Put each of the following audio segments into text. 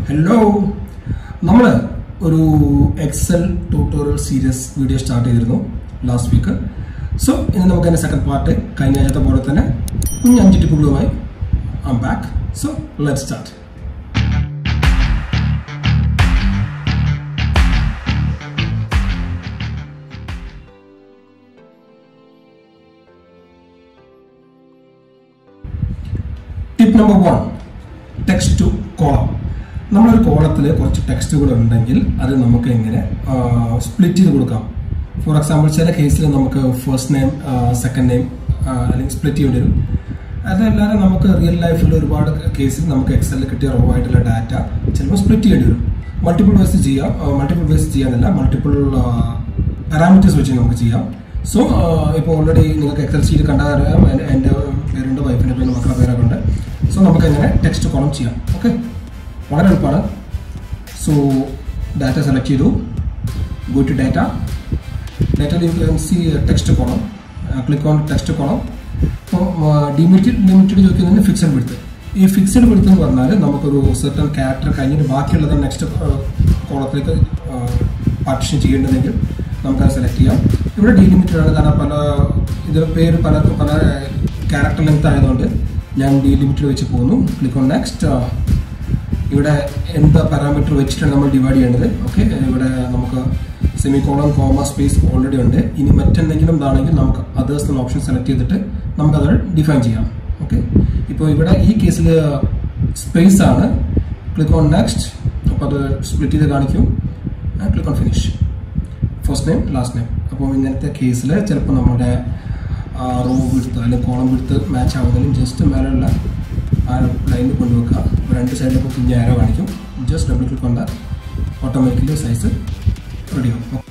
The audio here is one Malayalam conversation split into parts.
ഹലോ നമ്മൾ ഒരു Excel tutorial series video start ചെയ്തിരുന്നു ലാസ്റ്റ് വീക്ക് സോ ഇനി നമുക്ക് അതിൻ്റെ സെക്കൻഡ് പാർട്ട് കഴിഞ്ഞ ആഴ്ചത്തെ പോലെ തന്നെ കുഞ്ഞ് അഞ്ച് ടിപ്പുകളുമായി I back so let start tip number one text to column നമ്മളൊരു കോളത്തിൽ കുറച്ച് ടെക്സ്റ്റുകൾ ഉണ്ടെങ്കിൽ അത് നമുക്ക് എങ്ങനെ സ്പ്ലിറ്റ് ചെയ്ത് കൊടുക്കാം ഫോർ എക്സാമ്പിൾ ചില കേസിൽ നമുക്ക് ഫസ്റ്റ് നെയിം സെക്കൻഡ് നെയിം അല്ലെങ്കിൽ സ്പ്ലിറ്റ് ചെയ്യേണ്ടി വരും അതല്ലാതെ നമുക്ക് റിയൽ ലൈഫിൽ ഒരുപാട് കേസിൽ നമുക്ക് എക്സലിൽ കിട്ടിയ റോ ആയിട്ടുള്ള ഡാറ്റ ചിലപ്പോൾ സ്പ്ലിറ്റ് ചെയ്യേണ്ടി വരും മൾട്ടിപ്പിൾ വേസ് ചെയ്യാം മൾട്ടിപ്പിൾ വേസ് ചെയ്യാനല്ല മൾട്ടിപ്പിൾ പാരാമീറ്റേഴ്സ് വെച്ച് നമുക്ക് ചെയ്യാം സോ ഇപ്പോൾ ഓൾറെഡി നിങ്ങൾക്ക് എക്സൽ ഷീറ്റ് കണ്ടാൽ അറിയാം എൻ്റെ എൻ്റെ പേരുണ്ട് വൈഫിൻ്റെ പേര് മക്കളുടെ പേരൊക്കെ ഉണ്ട് സോ നമുക്ക് എങ്ങനെ ടെക്സ്റ്റ് കോളം ചെയ്യാം ഓക്കെ വളരെ എളുപ്പമാണ് സോ ഡാറ്റ സെലക്ട് ചെയ്തു go to data data you can see text column click on text column ഇപ്പോൾ ഡിമിറ്റഡ് ലിമിറ്റഡ് ചോദിക്കുന്നതിന് ഫിക്സഡ് വിടുത്ത് ഈ ഫിക്സഡ് വിടുത്ത് എന്ന് പറഞ്ഞാൽ നമുക്കൊരു സെർട്ടൺ ക്യാരക്ടർ കഴിഞ്ഞിട്ട് ബാക്കിയുള്ളത് നെക്സ്റ്റ് കോളത്തിലേക്ക് പാർട്ടിഷൻ ചെയ്യേണ്ടതെങ്കിൽ നമുക്കത് സെലക്ട് ചെയ്യാം ഇവിടെ ഡീലിമിറ്റഡ് ആണ് കാരണം പല ഇത് പേര് പലർക്കും പല ക്യാരക്ടർ ലെങ്ത് ആയതുകൊണ്ട് ഞാൻ ഡീലിമിറ്റഡ് വെച്ച് പോകുന്നു ക്ലിക്ക് ഓൺ നെക്സ്റ്റ് ഇവിടെ എന്ത് പാരാമീറ്റർ വെച്ചിട്ടാണ് നമ്മൾ ഡിവൈഡ് ചെയ്യേണ്ടത് ഓക്കെ ഇവിടെ നമുക്ക് semicolon comma space already ഉണ്ട് ഇനി മറ്റെന്തെങ്കിലും ഇതാണെങ്കിൽ നമുക്ക് അതേഴ്സ് എന്ന ഓപ്ഷൻ സെലക്ട് ചെയ്തിട്ട് നമുക്കത് ഡിഫൈൻ ചെയ്യാം ഓക്കെ ഇപ്പോൾ ഇവിടെ ഈ കേസിൽ സ്പേസ് ആണ് ക്ലിക്ക് ഓൺ നെക്സ്റ്റ് അപ്പോൾ അത് സ്പ്ലിറ്റ് ചെയ്ത് കാണിക്കും click on finish first name last name അപ്പോൾ ഇങ്ങനത്തെ കേസിൽ ചിലപ്പോൾ നമ്മുടെ റോ വിടുത്ത് അല്ലെങ്കിൽ കോളം വിടുത്ത് മാച്ച് ആവുന്നതിലും ജസ്റ്റ് മേലുള്ള ആ ലൈനിൽ കൊണ്ടുവെക്കുക രണ്ട് സൈഡിലൊക്കെ കുഞ്ഞ ആരോ കാണിക്കും ജസ്റ്റ് ഡബിൾ ക്ലിക്ക് കൊണ്ടാൽ ഓട്ടോമാറ്റിക്കലി സൈസ് റെഡിയാവും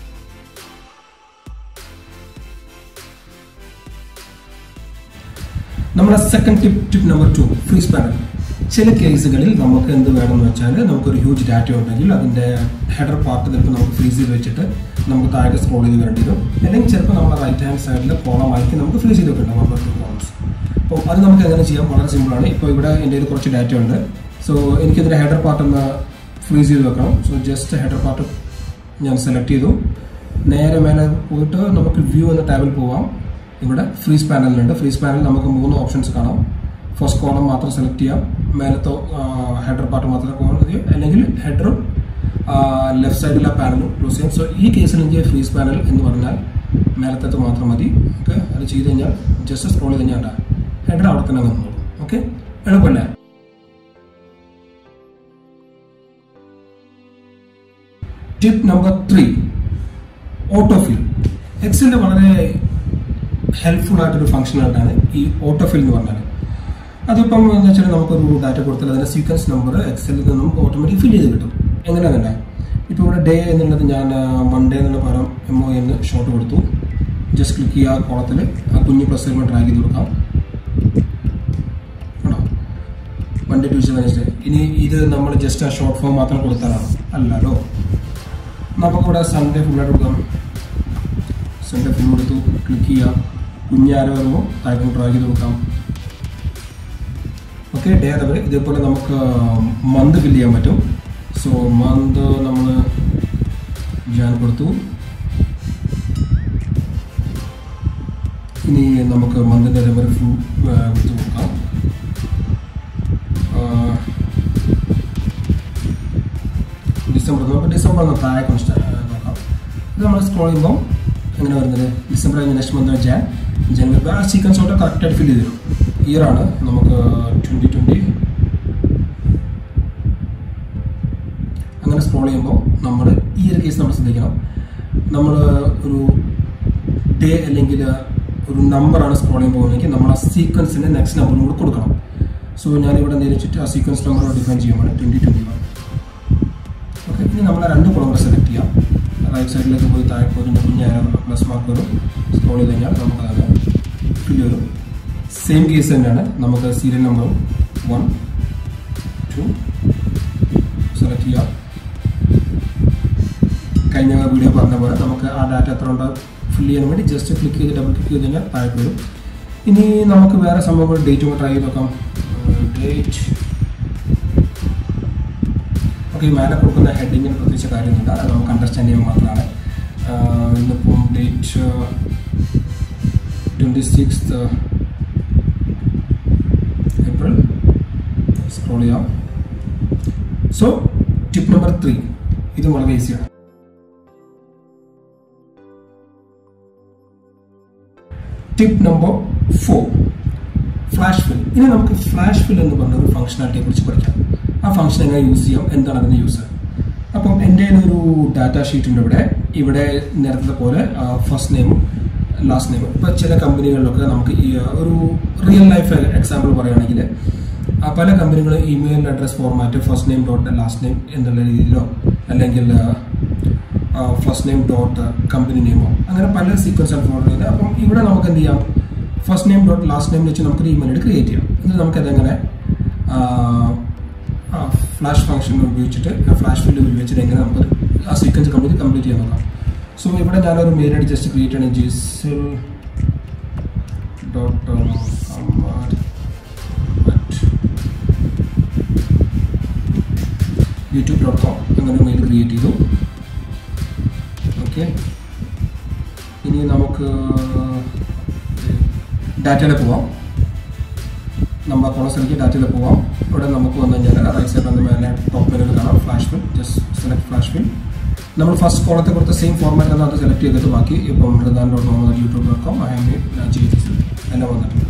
നമ്മുടെ second tip tip number two freeze panel ചില കേസുകളിൽ നമുക്ക് എന്ത് വേണമെന്ന് വെച്ചാൽ നമുക്കൊരു ഹ്യൂജ് ഡാറ്റ ഉണ്ടെങ്കിൽ അതിൻ്റെ ഹെഡർ പാർട്ട് ചിലപ്പോൾ നമുക്ക് ഫ്രീസ് ചെയ്ത് വെച്ചിട്ട് നമുക്ക് താഴെ സ്ക്രോൾ ചെയ്ത് വരേണ്ടി വരും അല്ലെങ്കിൽ ചിലപ്പോൾ നമ്മുടെ റൈറ്റ് ഹാൻഡ് സൈഡിൽ കോളം ആക്കി നമുക്ക് ഫ്രീസ് ചെയ്ത് വെക്കണം വൺ ടു കോളംസ് അപ്പോൾ അത് നമുക്ക് എങ്ങനെ ചെയ്യാം വളരെ സിമ്പിളാണ് ഇപ്പോൾ ഇവിടെ എൻ്റെ കയ്യിൽ കുറച്ച് ഡാറ്റ ഉണ്ട് സോ എനിക്കിതിൻ്റെ ഹെഡർ പാർട്ട് ഒന്ന് ഫ്രീസ് ചെയ്ത് വെക്കണം സോ ജസ്റ്റ് ഹെഡർ പാർട്ട് ഞാൻ സെലക്ട് ചെയ്തു നേരെ മേലെ പോയിട്ട് നമുക്ക് വ്യൂ എന്ന ടാബിൽ പോവാം ഇവിടെ ഫ്രീസ് പാനലിലുണ്ട് ഫ്രീസ് പാനൽ നമുക്ക് മൂന്ന് ഓപ്ഷൻസ് കാണാം ഫസ്റ്റ് കോളം മാത്രം സെലക്ട് ചെയ്യാം മേലത്തെ ഹെഡർ പാർട്ട് മാത്രം കോളം ചെയ്യാം അല്ലെങ്കിൽ ഹെഡറും ലെഫ്റ്റ് സൈഡിലെ പാനലും ക്ലോസ് ചെയ്യാം സോ ഈ കേസിൽ എനിക്ക് ഫ്രീസ് പാനൽ എന്ന് പറഞ്ഞാൽ മേലത്തത് മാത്രം മതി ഓക്കെ അത് ചെയ്ത് കഴിഞ്ഞാൽ ജസ്റ്റ് സ്ക്രോൾ ചെയ്ത് കഴിഞ്ഞാൽ ഹെഡർ അവിടെ തന്നെ നിന്നോളൂ ഓക്കെ എളുപ്പമല്ലേ ടിപ്പ് നമ്പർ ത്രീ ഓട്ടോഫിൽ എക്സലിന്റെ വളരെ ഹെൽപ്ഫുൾ ആയിട്ടൊരു ഫംഗ്ഷനായിട്ടാണ് ഈ ഓട്ടോഫിൽ എന്ന് പറഞ്ഞാൽ അതിപ്പം എന്ന് വെച്ചാൽ നമുക്കൊരു ഡാറ്റ കൊടുത്താൽ അതിന്റെ സീക്വൻസ് നമ്പർ എക്സലിൽ നിന്നും ഓട്ടോമാറ്റിക് ഫിൽ ചെയ്ത് കിട്ടും എങ്ങനെ തന്നെ ഇപ്പോൾ ഇവിടെ ഡേ എന്നുള്ളത് ഞാൻ മൺഡേ എന്നുള്ള പകരം എം ഒ എന്ന് ഷോർട്ട് കൊടുത്തു ജസ്റ്റ് ക്ലിക്ക് ചെയ്യുക കോളത്തിൽ ആ കുഞ്ഞ് പ്ലസ് ഡ്രാഗ് ചെയ്ത് കൊടുക്കാം ആണോ മൺഡേ ട്യൂസ്ഡേ വെനസ്ഡേ ഇനി ഇത് നമ്മൾ ജസ്റ്റ് ആ ഷോർട്ട് ഫോം മാത്രം കൊടുത്താലാണോ അല്ലല്ലോ നമുക്കിവിടെ സൺഡേ ഫുള്ളായിട്ട് കൊടുക്കാം സൺഡേ ഫുൾ കൊടുത്തു ക്ലിക്ക് ചെയ്യുക കുഞ്ഞാരോ വരുമ്പോൾ താഴെ ഡ്രാഗ് ചെയ്ത് കൊടുക്കാം ഓക്കെ ഡേ അതേപോലെ ഇതേപോലെ നമുക്ക് മന്ത് ഫില്ല് ചെയ്യാൻ പറ്റും സോ മന്ത് നമ്മൾ ജാൻ കൊടുത്തു ഇനി നമുക്ക് മന്തിൻ്റെ അതേപോലെ ഫുൾ കൊടുത്ത് കൊടുക്കാം ഡിസംബർ നമുക്ക് ഡിസംബർ ഒന്ന് താഴെ കുറച്ച് നോക്കാം ഇത് നമ്മൾ സ്ക്രോൾ ചെയ്യുമ്പോൾ എങ്ങനെ വരുന്നത് ഡിസംബർ കഴിഞ്ഞ് നെക്സ്റ്റ് മന്ത് ജാൻ ജനുവരി ആ സീക്വൻസ് ഓട്ടോ കറക്റ്റായിട്ട് ഫില്ല് ചെയ്തു ഇയറാണ് നമുക്ക് ട്വൻറ്റി ട്വൻറ്റി അങ്ങനെ സ്ക്രോൾ ചെയ്യുമ്പോൾ നമ്മൾ ഈ ഒരു കേസ് നമ്മൾ ശ്രദ്ധിക്കണം നമ്മൾ ഒരു ഡേ അല്ലെങ്കിൽ ഒരു നമ്പറാണ് സ്ക്രോൾ ചെയ്യാൻ പോകുന്നതെങ്കിൽ നമ്മൾ ആ സീക്വൻസിൻ്റെ നെക്സ്റ്റ് നമ്പറും കൂടെ കൊടുക്കണം സോ ഞാനിവിടെ നേരിച്ചിട്ട് ആ സീക്വൻസ് നമ്പർ ഡിഫൈൻ ചെയ്യുമ്പോൾ ട്വൻറ്റി ട്വൻറ്റി വൺ ഓക്കെ ഇനി നമ്മൾ രണ്ട് കുളം കൂടെ സെലക്ട് ചെയ്യാം റൈറ്റ് സൈഡിലേക്ക് പോയി താഴെ പോയിട്ട് കുഞ്ഞ് പ്ലസ് മാർക്ക് വരും സ്ക്രോൾ ചെയ്ത് കഴിഞ്ഞാൽ നമുക്ക് അത് ഫില്ല് വരും സെയിം കേസ് തന്നെയാണ് നമുക്ക് സീരിയൽ നമ്പറും വൺ ടു സെലക്ട് ചെയ്യാം കഴിഞ്ഞ വീഡിയോ പറഞ്ഞ പോലെ നമുക്ക് ആ ഡാറ്റ എത്ര ഉണ്ട് ഫില്ല് ചെയ്യാൻ വേണ്ടി ജസ്റ്റ് ക്ലിക്ക് ചെയ്ത് ഡബിൾ ക്ലിക്ക് ചെയ്ത് കഴിഞ്ഞാൽ താഴെ വരും ഇനി നമുക്ക് വേറെ സംഭവങ്ങൾ ഡേറ്റ് ട്രൈ ചെയ്ത് നോക്കാം ഡേറ്റ് ഓക്കെ മേലെ കൊടുക്കുന്ന ഹെഡിങ്ങിന് പ്രത്യേകിച്ച് കാര്യമൊന്നുമില്ല അത് നമുക്ക് അണ്ടർസ്റ്റാൻഡ് ചെയ്യാൻ മാത്രമാണ് ആഹ് ഇന്നിപ്പം date twenty six April scroll ചെയ്യാം സോ ടിപ്പ് നമ്പർ ത്രീ ഇത് വളരെ ഈസിയാണ് tip number four flash fill ഇനി നമുക്ക് ഫ്ലാഷ് ഫിൽ എന്ന് പറഞ്ഞ ഒരു ഫംഗ്ഷനാലിറ്റിയെ കുറിച്ച് പഠിക്കാം ആ ഫംഗ്ഷൻ എങ്ങനെ യൂസ് ചെയ്യാം എന്താണ് അതിന്റെ യൂസ് അപ്പം എൻ്റെ ഒരു ഡാറ്റ ഷീറ്റ് ഉണ്ട് ഇവിടെ ഇവിടെ നേരത്തെ പോലെ ഫസ്റ്റ് നെയിമും ലാസ്റ്റ് നെയിമും ഇപ്പം ചില കമ്പനികളിലൊക്കെ നമുക്ക് ഈ ആ, ഒരു റിയൽ ലൈഫ് എക്സാമ്പിൾ പറയുകയാണെങ്കിൽ ആ, പല കമ്പനികൾ email address format first name dot last name എന്നുള്ള രീതിയിലോ അല്ലെങ്കിൽ ഫസ്റ്റ് നെയിം ഡോട്ട് കമ്പനി നെയിമോ അങ്ങനെ പല സീക്വൻസ് ആണ് ഫോളോ ചെയ്യുന്നത് അപ്പം ഇവിടെ നമുക്ക് എന്ത് ചെയ്യാം first name dot last name വെച്ച് നമുക്ക് ഇമെയിൽ ഐഡി ക്രിയേറ്റ് ചെയ്യാം എന്നിട്ട് നമുക്ക് അതെങ്ങനെ ഫ്ലാഷ് ഫംഗ്ഷൻ ഉപയോഗിച്ചിട്ട് ഫ്ലാഷ് ഫില്ല് ഉപയോഗിച്ചിട്ട് എങ്ങനെ നമുക്ക് ആ സീക്വൻസ് കംപ്ലീറ്റ് കംപ്ലീറ്റ് ചെയ്യാൻ നോക്കാം സോ ഇവിടെ ഞാനൊരു mail I D just create ചെയ്യണം ജിസിൽ ഡോട്ട് യൂട്യൂബ് ഡോട്ട് കോം അങ്ങനെ മെയിൽ ക്രിയേറ്റ് ചെയ്തു ഓക്കെ ഇനി നമുക്ക് ഡാറ്റയിൽ പോവാം നമ്മുടെ കോളേജിലേക്ക് ഡാറ്റയിൽ പോവാം ഇവിടെ നമുക്ക് വന്നു കഴിഞ്ഞാൽ റൈറ്റ് സൈഡിൽ വന്ന് മേലെ ടോപ്പ് മെനുവിൽ കാണാം flash fill just select flash fill നമ്മൾ ഫസ്റ്റ് കോളത്തെ കൊടുത്ത സെയിം ഫോർമാറ്റ് ആണ് അത് സെലക്ട് ചെയ്തിട്ട് ബാക്കി ഇപ്പം മൃദാൻ dot Muhammad YouTube dot com I M G എല്ലാം വന്നിട്ടുണ്ട്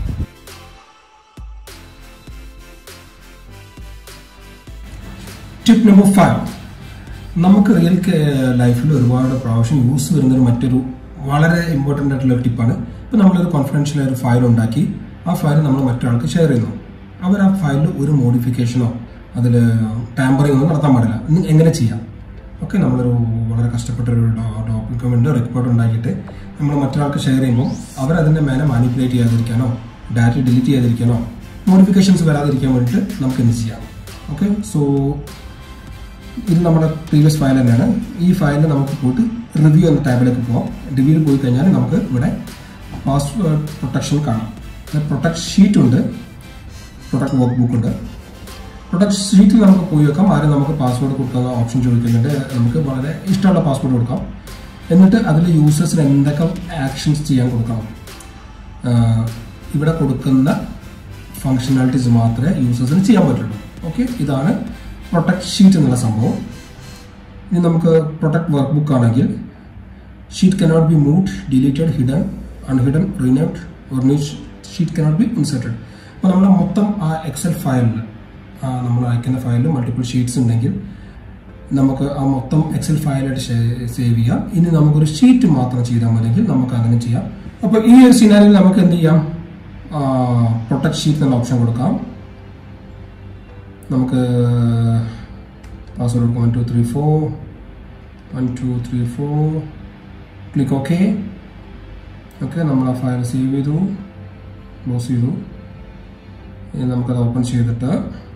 ടിപ്പ് നമ്പർ ഫൈവ് നമുക്ക് റിയൽ ലൈഫിൽ ഒരുപാട് പ്രാവശ്യം യൂസ് വരുന്ന ഒരു മറ്റൊരു വളരെ ഇമ്പോർട്ടൻ്റ് ആയിട്ടുള്ള ഒരു ടിപ്പാണ് ഇപ്പം നമ്മളൊരു കോൺഫിഡൻഷ്യൽ ഒരു ഫയൽ ഉണ്ടാക്കി ആ ഫയൽ നമ്മൾ മറ്റൊരാൾക്ക് ഷെയർ ചെയ്യുന്നു അവർ ആ ഫയലിൽ ഒരു മോഡിഫിക്കേഷനോ അതിൽ ടാമ്പറിംഗ് ഒന്നും നടത്താൻ പാടില്ല ഇനി എങ്ങനെ ചെയ്യാം ഓക്കെ നമ്മളൊരു വളരെ കഷ്ടപ്പെട്ട ഒരു ഡോക്യുമെൻ്റ് റിപ്പോർട്ട് ഉണ്ടാക്കിയിട്ട് നമ്മൾ മറ്റൊരാൾക്ക് ഷെയർ ചെയ്യുമ്പോൾ അവർ അതിൻ്റെ മേലെ മാനിപ്പുലേറ്റ് ചെയ്യാതിരിക്കാനോ ഡാറ്റ ഡിലീറ്റ് ചെയ്യാതിരിക്കാനോ മോഡിഫിക്കേഷൻസ് വരാതിരിക്കാൻ വേണ്ടിയിട്ട് നമുക്ക് എന്ത് ചെയ്യാം ഓക്കെ സോ ഇത് നമ്മുടെ പ്രീവിയസ് ഫയൽ തന്നെയാണ് ഈ ഫയലിൽ നമുക്ക് പോയിട്ട് റിവ്യൂ എന്ന ടാബിലേക്ക് പോകാം റിവ്യൂവിൽ പോയി കഴിഞ്ഞാൽ നമുക്ക് ഇവിടെ പാസ്വേഡ് പ്രൊട്ടക്ഷൻ കാണാം പ്രൊട്ടക്ട് ഷീറ്റ് ഉണ്ട് പ്രൊട്ടക്ട് വർക്ക് ബുക്ക് ഉണ്ട് പ്രൊട്ടക്ട് ഷീറ്റിൽ നമുക്ക് പോയി വെക്കാം ആരും നമുക്ക് പാസ്വേഡ് കൊടുക്കുന്ന ഓപ്ഷൻ ചോദിക്കുന്നുണ്ട് നമുക്ക് വളരെ ഇഷ്ടമുള്ള പാസ്വേഡ് കൊടുക്കാം എന്നിട്ട് അതിൽ യൂസേഴ്സിന് എന്തൊക്കെ ആക്ഷൻസ് ചെയ്യാൻ കൊടുക്കണം ആഹ് ഇവിടെ കൊടുക്കുന്ന ഫങ്ഷനാലിറ്റീസ് മാത്രമേ യൂസേഴ്സിന് ചെയ്യാൻ പറ്റുള്ളൂ ഓക്കെ ഇതാണ് പ്രൊട്ടക്ട് ഷീറ്റ് എന്നുള്ള സംഭവം ഇനി നമുക്ക് പ്രൊട്ടക്ട് വർക്ക് ബുക്ക് ആണെങ്കിൽ sheet cannot be moved deleted hidden unhidden renamed or new sheet cannot be inserted അപ്പോൾ നമ്മുടെ മൊത്തം ആ എക്സൽ ഫയലിൽ നമ്മൾ അയക്കുന്ന ഫയലിൽ മൾട്ടിപ്പിൾ ഷീറ്റ്സ് ഉണ്ടെങ്കിൽ നമുക്ക് ആ മൊത്തം എക്സൽ ഫയലായിട്ട് സേവ് ചെയ്യാം ഇനി നമുക്കൊരു ഷീറ്റ് മാത്രം ചെയ്താൽ മതിയെങ്കിൽ നമുക്ക് അങ്ങനെ ചെയ്യാം അപ്പോൾ ഈ ഒരു സിനാരിയിൽ നമുക്ക് എന്ത് ചെയ്യാം പ്രൊട്ടക്ട് ഷീറ്റ് എന്ന ഓപ്ഷൻ കൊടുക്കാം നമുക്ക് പാസ്വേഡ് കൊടുക്കാം one two three four one two three four click okay okay നമ്മൾ ആ ഫയൽ സേവ് ചെയ്തു ക്ലോസ് ചെയ്തു ഇനി നമുക്കത് ഓപ്പൺ ചെയ്തിട്ട്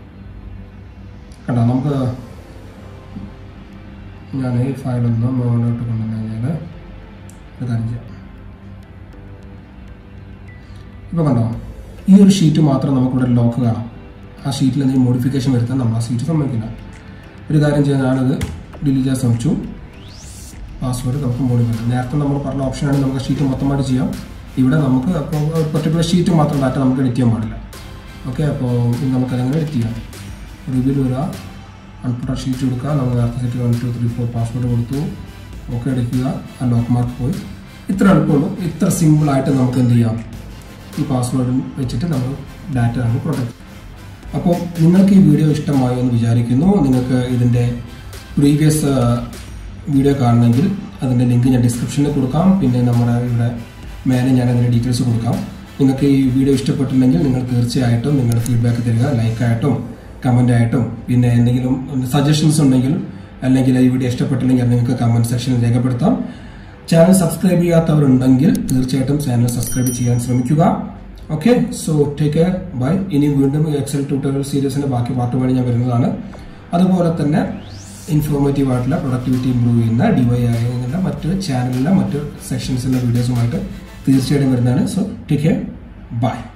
കണ്ടോ നമുക്ക് ഞാൻ ഈ ഫയലൊന്ന് മുകളിലോട്ട് കൊണ്ടുവന്നു കഴിഞ്ഞാൽ ഒരു കാര്യം ചെയ്യാം ഇപ്പോൾ കണ്ടോ ഈ ഒരു ഷീറ്റ് മാത്രം നമുക്കിവിടെ ലോക്ക് കാണാം ആ ഷീറ്റിൽ എന്തെങ്കിലും മോഡിഫിക്കേഷൻ വരുത്താൻ നമ്മൾ ആ ഷീറ്റ് സമ്മതിക്കില്ല ഒരു കാര്യം ചെയ്യാൻ ഞാനത് ഡിലീറ്റ് ചെയ്യാൻ ശ്രമിച്ചു പാസ്വേഡ് നമുക്ക് മോഡിഫൈ നേരത്തെ നമ്മൾ പറഞ്ഞ ഓപ്ഷനാണ് നമുക്ക് ഷീറ്റ് മൊത്തമായിട്ട് ചെയ്യാം ഇവിടെ നമുക്ക് അപ്പോൾ പെർട്ടിക്കുലർ ഷീറ്റ് മാത്രം ഡാറ്റ നമുക്ക് എഡിറ്റ് ചെയ്യാൻ പാടില്ല ഓക്കെ അപ്പോൾ ഇനി നമുക്കതങ്ങനെ എഡിറ്റ് ചെയ്യാം റിവ്യൂവിൽ വരിക അൺപുട്ടർ ഷീറ്റ് കൊടുക്കുക നമ്മൾ നേരത്തെ set one two three four password കൊടുത്തു ഓക്കെ എടുക്കുക ആ ലോക്ക് മാർക്ക് പോയി ഇത്ര എളുപ്പമുള്ളൂ ഇത്ര സിമ്പിളായിട്ട് നമുക്ക് എന്ത് ചെയ്യാം ഈ പാസ്വേഡ് വെച്ചിട്ട് നമ്മൾ ഡാറ്റ നമുക്ക് പ്രൊട്ടക്ട് അപ്പോൾ നിങ്ങൾക്ക് ഈ വീഡിയോ ഇഷ്ടമായോ എന്ന് വിചാരിക്കുന്നു നിങ്ങൾക്ക് ഇതിൻ്റെ പ്രീവിയസ് വീഡിയോ കാണണമെങ്കിൽ അതിൻ്റെ ലിങ്ക് ഞാൻ ഡിസ്ക്രിപ്ഷനിൽ കൊടുക്കാം പിന്നെ നമ്മുടെ ഇവിടെ മേലെ ഞാൻ അതിൻ്റെ ഡീറ്റെയിൽസ് കൊടുക്കാം നിങ്ങൾക്ക് ഈ വീഡിയോ ഇഷ്ടപ്പെട്ടില്ലെങ്കിൽ നിങ്ങൾ തീർച്ചയായിട്ടും നിങ്ങളുടെ ഫീഡ്ബാക്ക് തരിക ലൈക്കായിട്ടും കമൻ്റ് ആയിട്ടും പിന്നെ എന്തെങ്കിലും സജഷൻസ് ഉണ്ടെങ്കിൽ അല്ലെങ്കിൽ ഈ വീഡിയോ ഇഷ്ടപ്പെട്ടില്ലെങ്കിൽ അത് നിങ്ങൾക്ക് കമൻറ്റ് സെക്ഷനിൽ രേഖപ്പെടുത്താം ചാനൽ സബ്സ്ക്രൈബ് ചെയ്യാത്തവരുണ്ടെങ്കിൽ തീർച്ചയായിട്ടും ചാനൽ സബ്സ്ക്രൈബ് ചെയ്യാൻ ശ്രമിക്കുക okay so take care bye ഇനി വീണ്ടും എക്സൽ ട്യൂട്ടോറിയൽ സീരീസിന്റെ ബാക്കി പാട്ടുപാടി ഞാൻ വരുന്നതാണ് അതുപോലെ തന്നെ ഇൻഫോർമേറ്റീവ് ആയിട്ടുള്ള പ്രൊഡക്ടിവിറ്റി ഇംപ്രൂവ് ചെയ്യുന്ന ഡിവൈ ആയുള്ള മറ്റ് ചാനലിലെ മറ്റ് സെക്ഷൻസിലെ വീഡിയോസുമായിട്ട് തീർച്ചയായിട്ടും വരുന്നതാണ് സോ ടേക്ക് കെയർ ബൈ